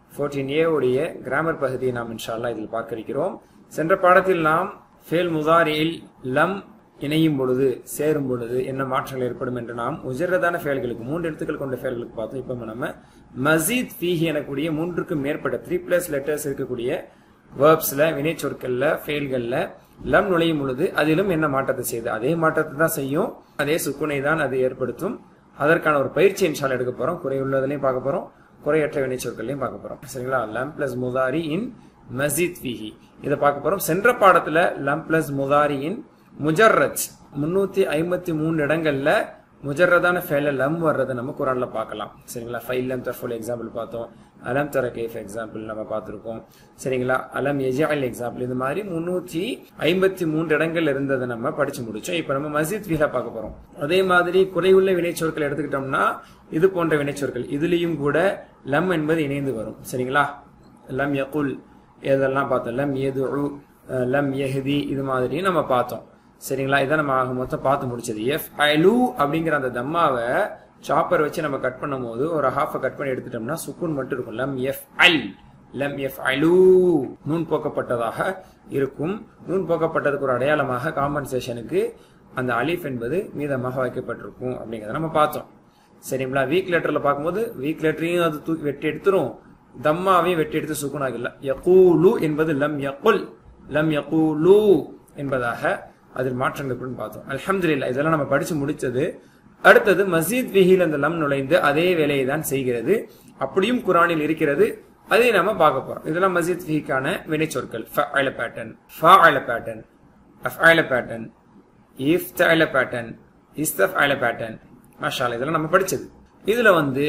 14 ஏ உடைய கிராமர் பகுதியை நாம் இன்ஷா அல்லாஹ் இதில் பார்க்க இருக்கிறோம் சென்ற பாடத்தில் நாம் ஃபேல் முதாரியில் லம் இணையும் பொழுது சேரும் பொழுது என்ன மாற்றங்கள் ஏற்படும் என்று நாம் உஜரதான ஃபேல்களுக்கு மூன்று எழுத்துக்கள் கொண்ட ஃபேல்களுக்கு பார்த்தோம் இப்போ நம்ம மசீத் ஃபீஹி எனக்கூடிய மூன்றுக்கும் மேற்பட்ட த்ரீ பிளஸ் லெட்டர்ஸ் இருக்கக்கூடிய வேர்ப்ஸ்ல வினை சொற்கள்ல ஃபெயில்கள்ல லம் நுழையும் பொழுது அதிலும் என்ன மாற்றத்தை செய்யுது அதே மாற்றத்தை தான் செய்யும் அதே சுக்குனை தான் அது ஏற்படுத்தும் அதற்கான ஒரு பயிற்சி இன்ஷால் எடுக்க போறோம் குறையுள்ளதுலையும் பார்க்க போறோம் குறையற்ற வினை சொற்களையும் பார்க்க போறோம் சரிங்களா லம் பிளஸ் முதாரி இன் மசீத் ஃபீஹி இதை பார்க்க போறோம் சென்ற பாடத்துல லம் பிளஸ் முதாரி இன் முஜர்ரத் முன்னூத்தி ஐம்பத்தி மூணு இடங்கள்ல முஜர்ரதான ஃபெயில லம் வர்றதை நம்ம குரான்ல பார்க்கலாம் சரிங்களா ஃபைல் லம் தர்ஃபுல் எக்ஸாம்பிள் பார்த்தோம் அலம் தர கேஃப் எக்ஸாம்பிள் நம்ம பார்த்துருக்கோம் சரிங்களா அலம் எஜால் எக்ஸாம்பிள் இந்த மாதிரி முன்னூத்தி ஐம்பத்தி மூன்று இடங்கள் இருந்ததை நம்ம படிச்சு முடிச்சோம் இப்போ நம்ம மசீத் ஃபீலா பார்க்க போறோம் அதே மாதிரி குறையுள்ள வினைச்சொற்கள் எடுத்துக்கிட்டோம்னா இது போன்ற வினைச்சொற்கள் இதுலயும் கூட லம் என்பது இணைந்து வரும் சரிங்களா லம் யகுல் இதெல்லாம் பார்த்தோம் லம் எது லம் எஹதி இது மாதிரி நம்ம பார்த்தோம் சரிங்களா இதை நம்ம ஆக மொத்தம் பார்த்து முடிச்சது எஃப் ஐலு அப்படிங்கிற அந்த தம்மாவை சாப்பர் வச்சு நம்ம கட் பண்ணும் போது ஒரு ஹாஃபை கட் பண்ணி எடுத்துட்டோம்னா சுக்குன் மட்டும் இருக்கும் லம் எஃப் அல் லம் எஃப் அலு நூன் போக்கப்பட்டதாக இருக்கும் நூன் போக்கப்பட்டதுக்கு ஒரு அடையாளமாக காம்பன்சேஷனுக்கு அந்த அலிஃப் என்பது மீதமாக வைக்கப்பட்டிருக்கும் அப்படிங்கிறத நம்ம பார்த்தோம் சரிங்களா வீக் லெட்டர்ல பார்க்கும்போது வீக் லெட்டரையும் அது தூக்கி வெட்டி எடுத்துரும் தம்மாவையும் வெட்டி எடுத்து சுக்குனாகில்ல யகூலு என்பது லம் யகுல் லம் யகூலு என்பதாக அதில் மாற்றங்கள் எப்படின்னு பார்த்தோம் அல்ஹம்துலில்லாஹ் இதெல்லாம் நம்ம படிச்சு முடிச்சது அடுத்தது மசீத் விஹில் அந்த லம் நுழைந்து அதே வேலையை தான் செய்கிறது அப்படியும் குரானில் இருக்கிறது அதை நாம பார்க்க போறோம் இதெல்லாம் மசீத் விஹிக்கான வினைச்சொற்கள் ஃபஅல பேட்டர்ன் ஃபஅல பேட்டர்ன் அஃஅல பேட்டர்ன் இஃப்தஅல பேட்டர்ன் இஸ்தஃஅல பேட்டர்ன் மாஷாஅல்லாஹ் இதெல்லாம் நம்ம படிச்சது இதுல வந்து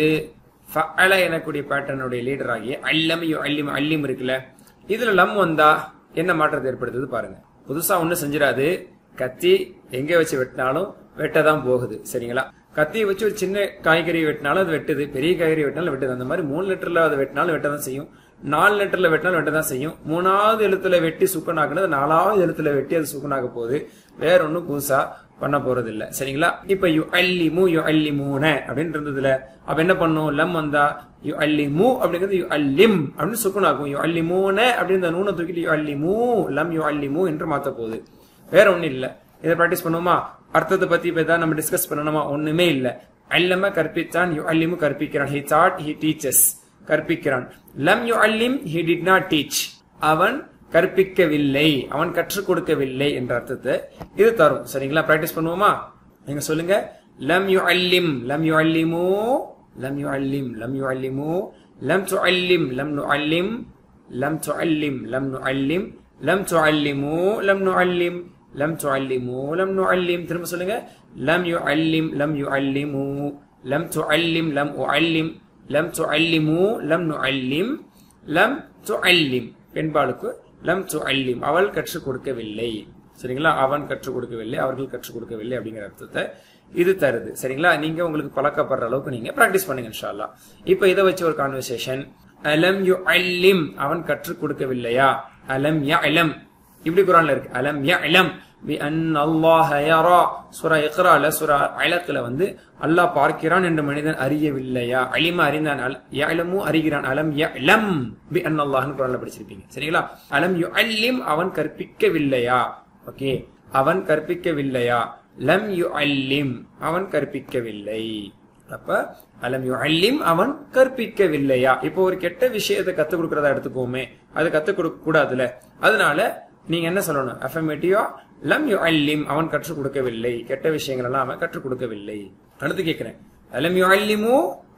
ஃபஅல எனக்கூடிய பேட்டர்னுடைய லீடர் ஆகிய அல்லம் யு அல்லிம் அல்லிம் இருக்குல்ல இதுல லம் வந்தா என்ன மாற்றத்தை ஏற்படுத்துது பாருங்க புதுசா ஒண்ணு செஞ்சிடாது கத்தி எங்க வச்சு வெட்டினாலும் வெட்டதான் போகுது சரிங்களா கத்தியை வச்சு ஒரு சின்ன காய்கறி வெட்டினாலும் அது வெட்டுது பெரிய காய்கறி வெட்டினாலும் வெட்டுது அந்த மாதிரி மூணு லிட்டர்ல அதை வெட்டினாலும் வெட்டதான் செய்யும் நாலு லிட்டர்ல வெட்டினாலும் வெட்டதான் செய்யும் மூணாவது எழுத்துல வெட்டி சுக்கனாக்குனது நாலாவது எழுத்துல வெட்டி அது சுக்கனாக போகுது வேற ஒன்றும் புதுசா பண்ண போறது இல்ல சரிங்களா இப்ப யு அல்லி மூ யு அல்லி மூன அப்படின்னு இருந்ததுல அப்ப என்ன பண்ணும் லம் வந்தா யு அல்லி மூ அப்படிங்கிறது யு அல்லிம் அப்படின்னு சுக்குனாக்கும் யு அல்லி மூன அப்படின்னு இந்த நூனை தூக்கிட்டு யு அல்லி மூ லம் யு அல்லி மூ என்று மாத்த போகுது வேற ஒண்ணும் இல்ல இதை ப்ராக்டிஸ் பண்ணுவோமா அர்த்தத்தை பத்தி இப்ப ஏதாவது நம்ம டிஸ்கஸ் பண்ணணுமா ஒண்ணுமே இல்ல அல்லம கற்பித்தான் யு அல்லிமு கற்பிக்கிறான் ஹி தாட் ஹி டீச்சர்ஸ் கற்பிக்கிறான் லம் யு அல்லிம் ஹி டிட் நாட் டீச் அவன் கற்பிக்கவில்லை அவன் கற்றுக் கொடுக்கவில்லை என்ற அர்த்தத்தை இது தரும் சரிங்களா பிராக்டிஸ் பண்ணுவோமா நீங்க சொல்லுங்க லம் யு அல்லிம் லம் யு அல்லிமு லம் யு அல்லிம் லம் யு அல்லிமு லம் து அல்லிம் லம் நு அல்லிம் லம் து அல்லிம் லம் நு அல்லிம் லம் து அல்லிமு லம் நு அல்லிம் லம் து அல்லிமு லம் நு அல்லிம் திரும்ப சொல்லுங்க லம் யு அல்லிம் லம் யு அல்லிமு லம் து அல்லிம் லம் உ அல்லிம் லம் து அல்லிமு லம் நு அல்லிம் லம் து அல்லிம் பெண்பாளுக்கு லம் து அல்லிம் அவள் கற்றுக் கொடுக்கவில்லை சரிங்களா அவன் கற்றுக் கொடுக்கவில்லை அவர்கள் கற்றுக் கொடுக்கவில்லை அப்படிங்கிற அர்த்தத்தை இது தருது சரிங்களா நீங்க உங்களுக்கு பழக்கப்படுற அளவுக்கு நீங்க பிராக்டிஸ் பண்ணுங்க இன்ஷால்லா இப்ப இதை வச்சு ஒரு கான்வர்சேஷன் அலம் யு அல்லிம் அவன் கற்றுக் கொடுக்கவில்லையா அலம் ய அலம் இப்படி குரான்ல இருக்கு அலம் ய அலம் பி அன் அல்லாஹ யரா சூரா இக்ரால சூரா அலத்துல வந்து அல்லாஹ் பார்க்கிறான் என்று மனிதன் அறியவில்லையா அலிம அறிந்தான் அல் யலமு அறிகிறான் அலம் யலம் பி அன் அல்லாஹ்னு குரான்ல படிச்சிருப்பீங்க சரிங்களா அலம் யு அல்லிம் அவன் கற்பிக்கவில்லையா ஓகே அவன் கற்பிக்கவில்லையா லம் யு அல்லிம் அவன் கற்பிக்கவில்லை அப்ப அலம் யு அல்லிம் அவன் கற்பிக்கவில்லையா இப்போ ஒரு கெட்ட விஷயத்தை கத்துக் கொடுக்கறதா எடுத்துக்கோமே அது கத்துக் கொடுக்க கூடாதுல அதனால நீங்க என்ன சொல்லணும் அஃபர்மேட்டிவா லம் யு அல்லிம் அவன் கற்றுக் கொடுக்கவில்லை கெட்ட விஷயங்கள் எல்லாம் அவன் கற்றுக் கொடுக்கவில்லை அடுத்து கேட்கிறேன் அலம் யு அல்லிமு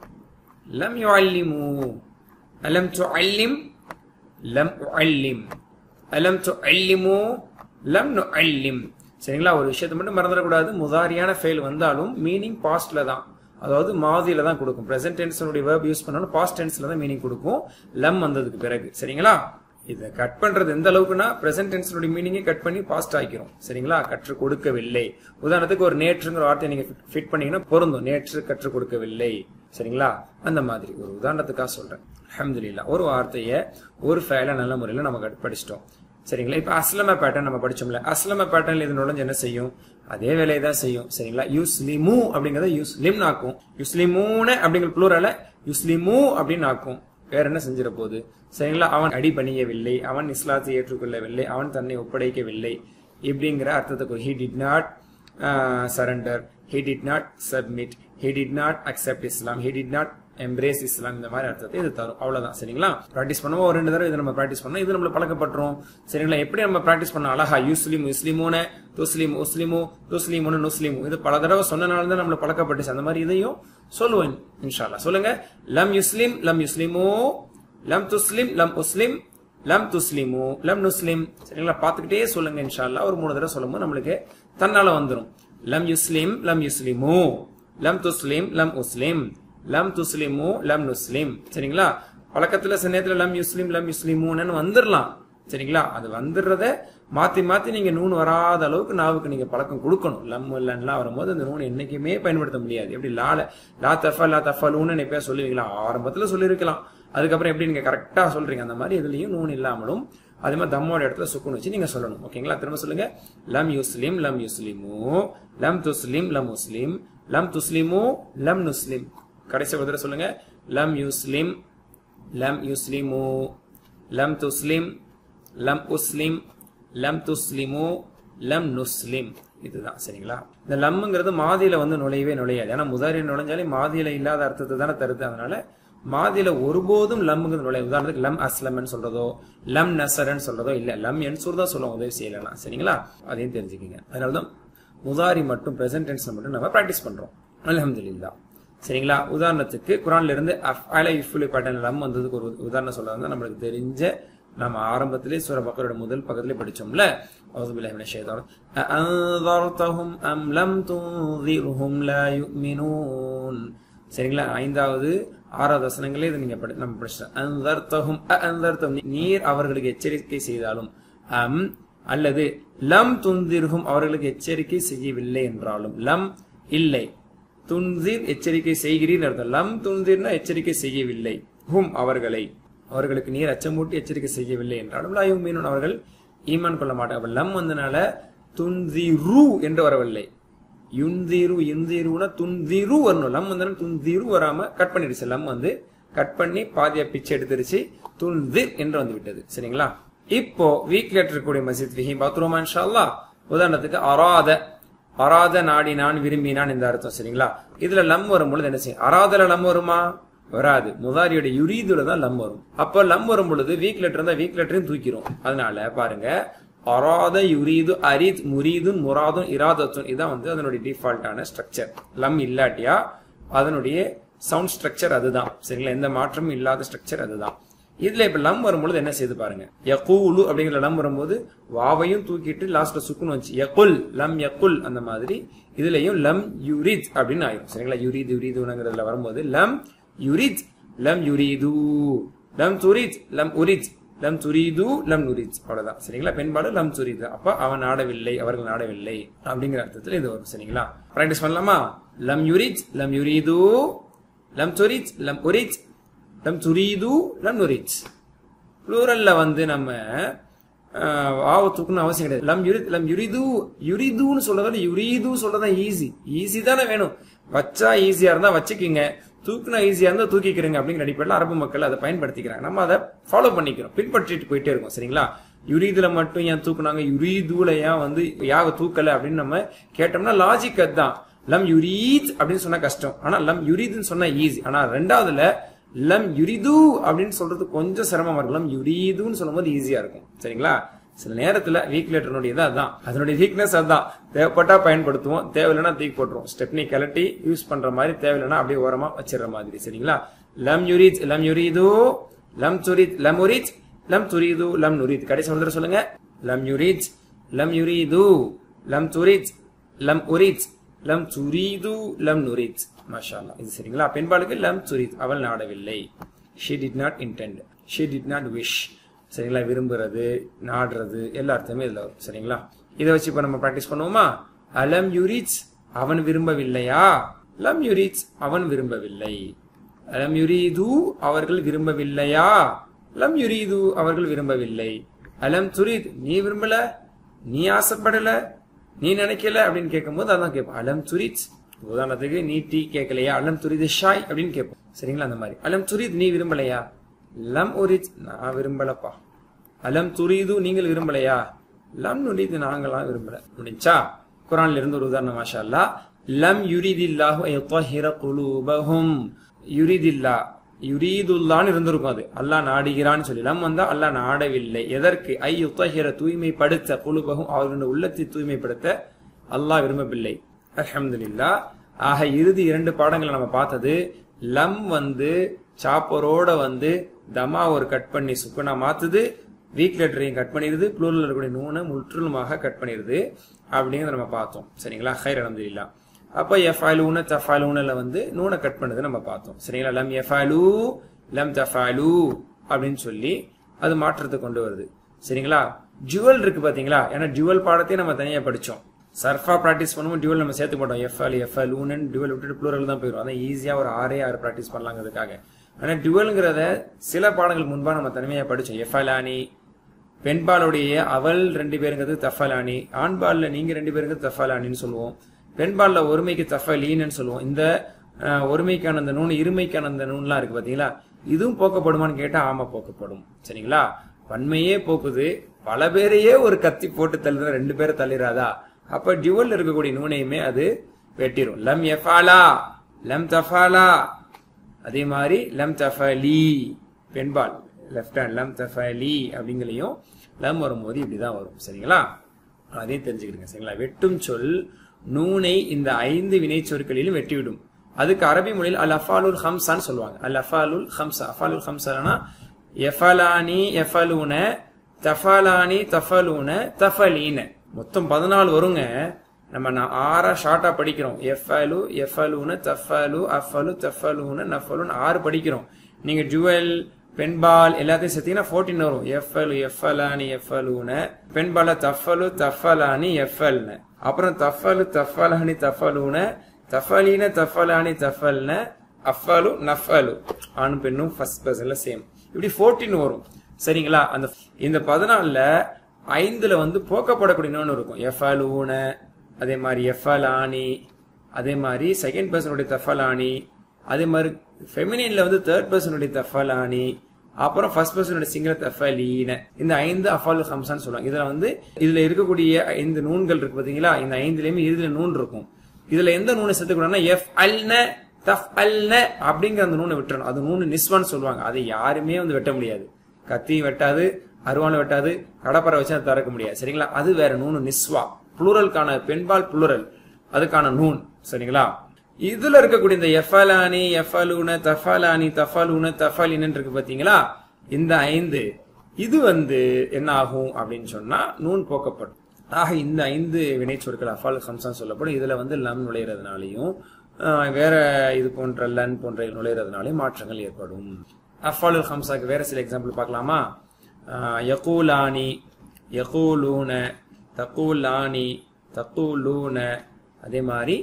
லம் யு அல்லிமு அலம் து அல்லிம் லம் அல்லிம் அலம் து அல்லிமு லம் நு அல்லிம் சரிங்களா ஒரு விஷயத்தை மட்டும் மறந்துடக்கூடாது முதாரியான ஃபெயில் வந்தாலும் மீனிங் பாஸ்ட்ல தான் அதாவது மாதியில தான் கொடுக்கும் பிரசன்ட் டென்ஸனுடைய வேர்ப் யூஸ் பண்ணாலும் பாஸ்ட் டென்ஸ்ல தான் மீனிங் கொடுக்கும் லம் வந்ததுக்கு பிறகு சரிங்களா இதை கட் பண்றது எந்த அளவுக்குன்னா பிரசன்ட் டென்ஸனுடைய மீனிங்கை கட் பண்ணி பாஸ்ட் ஆக்கிறோம் சரிங்களா கற்றுக் கொடுக்கவில்லை உதாரணத்துக்கு ஒரு நேற்றுங்கிற வார்த்தையை நீங்க ஃபிட் பண்ணீங்கன்னா பொருந்தும் நேற்று கற்றுக் கொடுக்கவில்லை சரிங்களா அந்த மாதிரி ஒரு உதாரணத்துக்காக சொல்றேன் அஹமதுல்லா ஒரு வார்த்தையை ஒரு ஃபேல நல்ல முறையில் நம்ம படிச்சிட்டோம் சரிங்களா இப்ப அஸ்லம பேட்டர்ன் நம்ம படிச்சோம்ல அஸ்லம பேட்டர்ன்ல இது நுழைஞ்சு என்ன செய்யும் அதே வேலையை தான் செய்யும் சரிங்களா யுஸ்லிமு அப்படிங்கறத யுஸ்லிம் ஆக்கும் யுஸ்லிமூன அப்படிங்கிற ப்ளூரல யுஸ்லிமு அப்படின்னு ஆக்கும் வேற என்ன செஞ்சிட போகுது சரிங்களா அவன் அடி பணியவில்லை அவன் இஸ்லாத்தை ஏற்றுக்கொள்ளவில்லை அவன் தன்னை ஒப்படைக்கவில்லை இப்படிங்கிற அர்த்தத்துக்கு he did not surrender he did not submit he did not accept Islam he did not embrace Islam இந்த மாதிரி அர்த்தத்தை இது தரும் அவ்வளவுதான் சரிங்களா பிராக்டிஸ் பண்ணுவோம் ஒரு ரெண்டு தடவை இது நம்ம பிராக்டிஸ் பண்ணோம் இது நம்மள பழக்கப்பட்டுரும் சரிங்களா எப்படி நம்ம பிராக்டிஸ் பண்ணோம் அழகா யூஸ்லிம் இஸ்லிமோன துஸ்லிம் உஸ்லிமு துஸ்லிமுன்னு நுஸ்லிமு இது பல தடவை சொன்னனால தான் நம்மள பழக்கப்பட்டுச்சு அந்த மாதிரி இதையும் சொல்லுவேன் இன்ஷால்லா சொல்லுங்க லம் யுஸ்லிம் லம் யுஸ்லிமு லம் துஸ்லிம் லம் உஸ்லிம் லம் துஸ்லிமு லம் நுஸ்லிம் சரிங்களா பார்த்துக்கிட்டே சொல்லுங்க இன்ஷால்லா ஒரு மூணு தடவை சொல்லும்போது நம்மளுக்கு தன்னால வந்துடும் லம் யுஸ்லிம் லம் யுஸ்லிமு லம் துஸ்லிம் லம் உஸ்லிம் லம் துஸ்லிமு லம் நுஸ்லிம் சரிங்களா பழக்கத்துல சில நேரத்துல லம் யுஸ்லிம் லம் யுஸ்லிமுன்னு வந்துடலாம் சரிங்களா அது வந்துடுறத மாத்தி மாத்தி நீங்க நூன் வராத அளவுக்கு நாவுக்கு நீங்க பழக்கம் கொடுக்கணும் லம் இல்லன்லாம் வரும்போது அந்த நூன் என்னைக்குமே பயன்படுத்த முடியாது எப்படி லால லா தஃப லா தஃபலூன்னு எப்பயா சொல்லுவீங்களா ஆரம்பத்துல சொல்லியிருக்கலாம் அதுக்கப்புறம் எப்படி நீங்க கரெக்டா சொல்றீங்க அந்த மாதிரி இதுலயும் நூன் இல்லாமலும் அதே மாதிரி தம்மோட இடத்துல சுக்குன் வச்சு நீங்க சொல்லணும் ஓகேங்களா திரும்ப சொல்லுங்க லம் யுஸ்லிம் லம் யுஸ்லிமு லம் துஸ்லிம் லம் முஸ்லிம் லம் துஸ்லிமு லம் நுஸ்லிம் கடைசி ஒரு தடவை சொல்லுங்க லம் யுஸ்லிம் லம் யுஸ்லிமு லம் துஸ்லிம் லம் உஸ்லிம் லம் துஸ்லிமு லம் நுஸ்லிம் இதுதான் சரிங்களா இந்த லம்ங்கிறது மாதியில வந்து நுழையவே நுழையாது ஏன்னா முதாரி நுழைஞ்சாலே மாதியில இல்லாத அர்த்தத்தை தானே தருது அதனால மாதில ஒருபோதும் லம்ங்கிறது நுழைய உதாரணத்துக்கு லம் அஸ்லம்னு சொல்றதோ லம் நசரன்னு சொல்றதோ இல்ல லம் என்சூர் தான் சொல்லுவோம் உதவி செய்யலாம் சரிங்களா அதையும் தெரிஞ்சுக்கங்க அதனாலதான் முதாரி மட்டும் பிரசன்ட் டென்ஸ் மட்டும் நம்ம பிராக்டிஸ் பண்றோம் அல்ஹம்துலில்லா சரிங்களா உதாரணத்துக்கு குரான்ல இருந்து அஃபால இஃபுலி பட்டன் லம் வந்ததுக்கு ஒரு உதாரணம் சொல்றாங்க நம்மளுக்கு தெரிஞ்ச நம்ம ஆரம்பத்திலே சூர பக்கரோட முதல் பக்கத்திலே படிச்சோம்ல أعوذ بالله من الشيطان أأنذرتهم أم لم تنذرهم لا يؤمنون சரிங்களா ஐந்தாவது ஆறாவது வசனங்களே இதை நீங்க படி- நம்ம படிச்சோம் அன்தர்த்தஹும் அன்தர்த்தஹும் நீர் அவர்களுக்கு எச்சரிக்கை செய்தாலும் அம் அல்லது லம் துந்திர்ஹும் அவர்களுக்கு எச்சரிக்கை செய்யவில்லை என்றாலும் லம் இல்லை துன்சிர் எச்சரிக்கை செய்கிறீர் அர்த்தம் லம் துன்சிர்னா எச்சரிக்கை செய்யவில்லை ஹும் அவர்களை அவர்களுக்கு நீர் அச்சமூட்டி எச்சரிக்கை செய்யவில்லை என்றாலும் லாயும் மீனும் அவர்கள் ஈமான் கொள்ள மாட்டார்கள் லம் வந்தனால துன்திரு என்று வரவில்லை யுந்திரு இந்திருனா துந்திரு வரணும் லம் வந்தனால துந்திரு வராம கட் பண்ணிடுச்சு லம் வந்து கட் பண்ணி பாதியா பிச்சை எடுத்துருச்சு துன்திர் என்று வந்து விட்டது சரிங்களா இப்போ வீக்ல இருக்கக்கூடிய மசித் விஹி பாத்ரூமா இன்ஷா அல்லாஹ் உதாரணத்துக்கு அராத அராத நாடினான் விரும்பினான் இந்த அர்த்தம் சரிங்களா இதுல லம் வரும்பொழுது என்ன செய்யும் அராதல லம் வருமா வராது முதாரியோட யுரீதுல தான் லம் வரும் அப்ப லம் வரும் பொழுது வீக் லெட்டர் இருந்தா வீக் லெட்டரையும் தூக்கிரும் அதனால பாருங்க அராத யுரீது அரித் முரீதுன் முராதுன் இராதத்துன் இதான் வந்து அதனுடைய டிஃபால்ட்டான ஸ்ட்ரக்சர் லம் இல்லாட்டியா அதனுடைய சவுண்ட் ஸ்ட்ரக்சர் அதுதான் சரிங்களா எந்த மாற்றமும் இல்லாத ஸ்ட்ரக்சர் அதுதான் இதுல இப்ப லம் வரும்பொழுது என்ன செய்து பாருங்க யகூலு அப்படிங்கிற லம் வரும்போது வாவையும் தூக்கிட்டு லாஸ்ட்ல சுக்குன்னு வச்சு யகுல் லம் யகுல் அந்த மாதிரி இதுலயும் லம் யுரித் அப்படின்னு ஆயிரும் சரிங்களா யுரித் யுரிதுங்கிறதுல வரும்போது லம் யுரித் லம் யுரிது லம் துரித் லம் உரித் லம் துரிது லம் நுரித் அவ்வளவுதான் சரிங்களா பெண்பாடு லம் துரித் அப்ப அவன் நாடவில்லை அவர்கள் நாடவில்லை அப்படிங்கிற அர்த்தத்துல இது வரும் சரிங்களா பிராக்டிஸ் பண்ணலாமா லம் யுரித் லம் யுரிது லம் துரித் லம் உரித் லம் துரீது லம் நுரித் ப்ளூரல்ல வந்து நம்ம ஆஹ், வாவ தூக்கணும் அவசியம் கிடையாது லம் யுரித் லம் யுரிது யுரிதுன்னு சொல்றதோட யுரீது சொல்றதா ஈஸி ஈஸி தானே வேணும் வச்சா ஈஸியா இருந்தா வச்சுக்கிங்க தூக்குனா ஈஸியா இருந்தா தூக்கிக்கிறங்க அப்படிங்கிற அடிப்படையில் அரபு மக்கள் அதை பயன்படுத்திக்கிறாங்க நம்ம அதை ஃபாலோ பண்ணிக்கிறோம் பின்பற்றிட்டு போயிட்டே இருக்கோம் சரிங்களா யுரீதுல மட்டும் ஏன் தூக்குனாங்க யுரீதுல ஏன் வந்து யாக தூக்கல அப்படின்னு நம்ம கேட்டோம்னா லாஜிக் அதுதான் லம் யுரீத் அப்படின்னு சொன்னா கஷ்டம் ஆனா லம் யுரீதுன்னு சொன்னா ஈஸி ஆனா ரெண்டாவதுல லம் யுரிது அப்படின்னு சொல்றது கொஞ்சம் சிரமமா இருக்கும் லம் யுரீதுன்னு சொல்லும்போது ஈஸியா இருக்கும் சரிங்களா சில நேரத்துல வீக் லெட்டர்னுடைய அதான் அதனுடைய வீக்னஸ் அதுதான் தேவைப்பட்டா பயன்படுத்துவோம் தேவையில்லைன்னா தூக்கி போட்டுருவோம் ஸ்டெப்னி கலட்டி யூஸ் பண்ற மாதிரி தேவையில்லைன்னா அப்படியே ஓரமா வச்சிடுற மாதிரி சரிங்களா லம் யுரித் லம் யுரீது லம் துரித் லம் உரித் லம் துரீது லம் நுரித் கடைசி ஒரு தடவை சொல்லுங்க லம் யுரித் லம் யுரீது லம் துரித் லம் உரித் லம் துரீது லம் நுரித் மாஷா அல்லாஹ். இது சரிங்களா பெண்பாளுக்கு லம் துரித் அவள் நாடவில்லை she did not intend she did not wish சரிங்களா விரும்புறது நாடுறது எல்லா அர்த்தமே இதுல வரும் சரிங்களா இதை வச்சு இப்ப நம்ம பிராக்டிஸ் பண்ணுவோமா அலம் யுரித் அவன் விரும்பவில்லையா லம் யுரித் அவன் விரும்பவில்லை அலம் யுரீது அவர்கள் விரும்பவில்லையா லம் யுரீது அவர்கள் விரும்பவில்லை அலம் துரித் நீ விரும்பல நீ ஆசைப்படல நீ நினைக்கல அப்படின்னு கேட்கும்போது அதான் கேட்போம் அலம் துரித் உதாரணத்துக்கு நீ டீ கேட்கலையா அலம் துரித் ஷாய் அப்படின்னு கேட்போம் சரிங்களா அந்த மாதிரி அலம் துரித் நீ விரும்பலையா லம் உரித் நான் விரும்பலப்பா அலம் துரீது நீங்கள் விரும்பலையா லம் நுரிது நாங்களாம் விரும்பல முடிஞ்சா குரான்ல இருந்து ஒரு உதாரணம் மாஷா அல்லாஹ் லம் யுரிதில்லாஹு யطهر قلوبهم யுரிதில்லா யுரீதுல்லான்னு இருந்திருக்கும் அது அல்லாஹ் நாடுகிறான்னு சொல்லி லம் வந்தா அல்லாஹ் நாடவில்லை எதற்கு ஐ யுத்தஹிர தூய்மைப்படுத்த குழுபகும் அவர்களுடைய உள்ளத்தை தூய்மைப்படுத்த அல்லாஹ் விரும்பவில்லை அல்ஹம்துலில்லா ஆக இறுதி இரண்டு பாடங்களை நம்ம பார்த்தது லம் வந்து சாப்பரோட வந்து தமா ஒரு கட் பண்ணி சுக்குனா மாத்துது வீக் லெட்டரையும் கட் பண்ணிடுது ப்ளூரில் இருக்கக்கூடிய நூனை முற்றிலுமாக கட் பண்ணிடுது அப்படிங்கிறத நம்ம பார்த்தோம் சரிங்களா ஹைர் அலமதுல்லா அப்ப எஃபாலூன தஃபாலூனில் வந்து நூனை கட் பண்ணது நம்ம பார்த்தோம் சரிங்களா லம் எஃபாலு லம் தஃபாலு அப்படின்னு சொல்லி அது மாற்றத்தை கொண்டு வருது சரிங்களா ஜுவல் இருக்கு பாத்தீங்களா ஏன்னா ஜுவல் பாடத்தையும் நம்ம தனியா படிச்சோம் சர்ஃபா ப்ராக்டிஸ் பண்ணும்போது டியூவல் நம்ம சேர்த்து மாட்டோம் எஃப்எல் எஃப்எல் ஊனன் டியூவல் விட்டுட்டு ப்ளூரல் தான் போயிடும் அதான் ஈஸியா ஒரு ஆறே ஆறு ப்ராக்டிஸ் பண்ணலாங்கிறதுக்காக ஆனா டியூவல்ங்கிறத சில பாடங்கள் முன்பா நம்ம தனிமையா படிச்சோம் எஃப்எலானி பெண்பாலுடைய அவள் ரெண்டு பேருங்கிறது தஃபலானி ஆண்பால்ல நீங்க ரெண்டு பேருங்கிறது தஃபலானின்னு சொல்லுவோம் பெண்பால்ல ஒருமைக்கு தஃபலீன்னு சொல்லுவோம் இந்த அஹ், ஒருமைக்கான அந்த நூன் இருமைக்கான அந்த நூன்லாம் இருக்கு பாத்தீங்களா இதுவும் போக்கப்படுமான்னு கேட்டா ஆமா போக்கப்படும் சரிங்களா வன்மையே போக்குது பல பேரையே ஒரு கத்தி போட்டு தள்ளுற ரெண்டு பேரை தள்ளிராதா அப்ப டியூவல் இருக்கக்கூடிய நூனையுமே அது வெட்டிரும் லம் எஃபாலா லம் தஃபாலா அதே மாதிரி லம் தஃபலி பெண்பால் லெஃப்ட் ஹேண்ட் லம் தஃபலி அப்படிங்களையும் லம் வரும்போது இப்படிதான் வரும் சரிங்களா அதையும் தெரிஞ்சுக்கிடுங்க சரிங்களா வெட்டும் சொல் நூனை இந்த ஐந்து வினை சொற்களிலும் வெட்டிவிடும் அதுக்கு அரபி மொழியில் அல் அஃபாலுல் ஹம்சான்னு சொல்லுவாங்க அல் அஃபாலுல் ஹம்சா அஃபாலுல் ஹம்சானா எஃபலானி எஃபலூன தஃபலானி தஃபலூன தஃபலீன மொத்தம் பதினாலு வருங்க நம்ம நான் ஆறா ஷார்ட்டா படிக்கிறோம் எஃபலு எஃபலூன தஃபலு அஃபலு தஃபலூன நஃபலுன்னு ஆறு படிக்கிறோம் நீங்க ஜுவல் பெண்பால் எல்லாத்தையும் சேர்த்தீங்கன்னா ஃபோர்டீன் வரும் எஃப்எல் எஃப்எலானி எஃப்எலூன பெண்பால தஃபலு தஃபலானி எஃப்எல்னு அப்புறம் தஃபலு தஃபலானி தஃபலூன தஃபலீன தஃபலானி தஃபல்ன அஃபலு நஃபலு ஆணும் பெண்ணும் ஃபர்ஸ்ட் பர்சன்ல சேம் இப்படி ஃபோர்டீன் வரும் சரிங்களா அந்த இந்த பதினாலுல ஐந்துல வந்து போக்கப்படக்கூடிய இன்னொன்று இருக்கும் எஃபலூன அதே மாதிரி எஃபலானி அதே மாதிரி செகண்ட் பர்சனுடைய தஃபலானி அதே மாதிரி ஃபெமினின்ல வந்து தேர்ட் பர்சனுடைய தஃபலானி அப்புறம் ஃபர்ஸ்ட் பர்சனுடைய சிங்கிள் தஃபலீன இந்த ஐந்து அஃபால் ஹம்சான்னு சொல்லுவாங்க இதுல வந்து இதுல இருக்கக்கூடிய ஐந்து நூன்கள் இருக்கு பாத்தீங்களா இந்த ஐந்துலயுமே இறுதியில நூன் இருக்கும் இதுல எந்த நூனை சேர்த்துக்கூடாதுன்னா எஃப் அல்ன தஃப் அல்ன அப்படிங்கிற அந்த நூனை விட்டுறணும் அது நூனு நிஸ்வான்னு சொல்லுவாங்க அதை யாருமே வந்து வெட்ட முடியாது கத்தியும் வெட்டாது அருவானும் வெட்டாது கடப்பரை வச்சு அதை திறக்க முடியாது சரிங்களா அது வேற நூனு நிஸ்வா புளூரலுக்கான பெண்பால் புளூரல் அதுக்கான நூன் சரிங்களா இதுல இருக்கக்கூடிய இந்த எஃபலானி எஃபலூன தஃபலானி தஃபலூன தஃபலினு இருக்கு பாத்தீங்களா இந்த ஐந்து இது வந்து என்ன ஆகும் அப்படின்னு சொன்னா நூன் போக்கப்படும் ஆக இந்த ஐந்து வினைச்சொற்கள் அஃபால் ஹம்சான் சொல்லப்படும் இதுல வந்து லம் நுழையிறதுனாலையும் ஆஹ், வேற இது போன்ற லன் போன்ற நுழையிறதுனாலையும் மாற்றங்கள் ஏற்படும் அஃபாலுல் ஹம்சாக்கு வேற சில எக்ஸாம்பிள் பார்க்கலாமா ஆஹ், யகூலானி யகூலூன தகூலானி தகூலூன அதே மாதிரி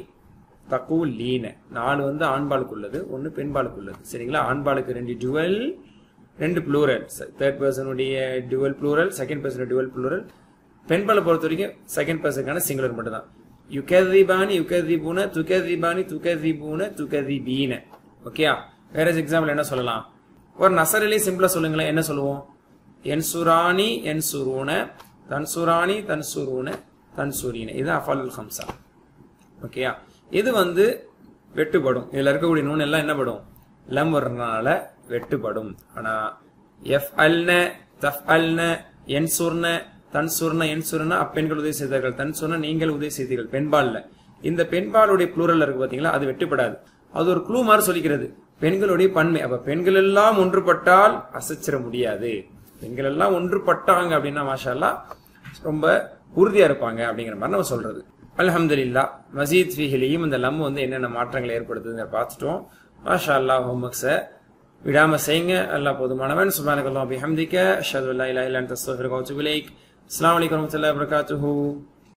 தகூலீன நாலு வந்து ஆண்பாளுக்கு உள்ளது ஒன்னு பெண்பாளுக்கு உள்ளது சரிங்களா ஆண்பாளுக்கு ரெண்டு டுவல் ரெண்டு ப்ளூரல் தேர்ட் பர்சனுடைய dual plural second person dual plural பெண்பாலை பொறுத்த வரைக்கும் செகண்ட் பர்சனுக்கான சிங்குலர் மட்டும் தான் யுகதிபானி யுகதிபூன துகதிபானி துகதிபூன துகதிபீன ஓகேயா வேற எக்ஸாம்பிள் என்ன சொல்லலாம் ஒரு நசரிலே சிம்பிளா சொல்லுங்களேன் என்ன சொல்லுவோம் என்சுரானி என்சுரூன தன்சுரானி தன்சுரூன தன்சுரீன இது அஃபாலுல் ஹம்சா ஓகேயா இது வந்து வெட்டுப்படும் இதுல இருக்கக்கூடிய நூன் எல்லாம் என்ன படும் லம் வர்றதுனால வெட்டுப்படும் ஆனா எஃப் அல்ன தஃப் அல்ன என்சுர்ன தன்சுர்ன என்சுர்ன அப்பெண்கள் உதவி செய்தார்கள் தன்சுர்ன நீங்கள் உதவி செய்தீர்கள் பெண்பால்ல இந்த பெண்பாலுடைய ப்ளூரல் இருக்கு பாத்தீங்களா அது வெட்டுப்படாது அது ஒரு க்ளூ மாதிரி சொல்லிக்கிறது பெண்களுடைய பன்மை அப்ப பெண்கள் எல்லாம் ஒன்றுபட்டால் அசைச்சிட முடியாது பெண்கள் எல்லாம் ஒன்றுபட்டாங்க அப்படின்னா மாஷா அல்லாஹ் ரொம்ப உறுதியா இருப்பாங்க அப்படிங்கிற மாதிரி நம்ம சொல்றது அல்ஹம்துலில்லா மசீத் ஃபீஹிலையும் இந்த லம் வந்து என்னென்ன மாற்றங்களை ஏற்படுத்துதுங்க பார்த்துட்டோம் மாஷா அல்லாஹ் ஹோம்ஒர்க்ஸை விடாம செய்யுங்க அல்லாஹ் போதுமானவன் சுபானக் அல்லாஹ் பிஹம்திக அஷ்ஹது அல்லா இலாஹ இல்லா அன்த அஸ்தக்ஃபிருக வ அத்தூபு இலைக் அஸ்ஸலாமு அலைக்கும் வரஹ்மத்துல்லாஹி வபரகாத்துஹு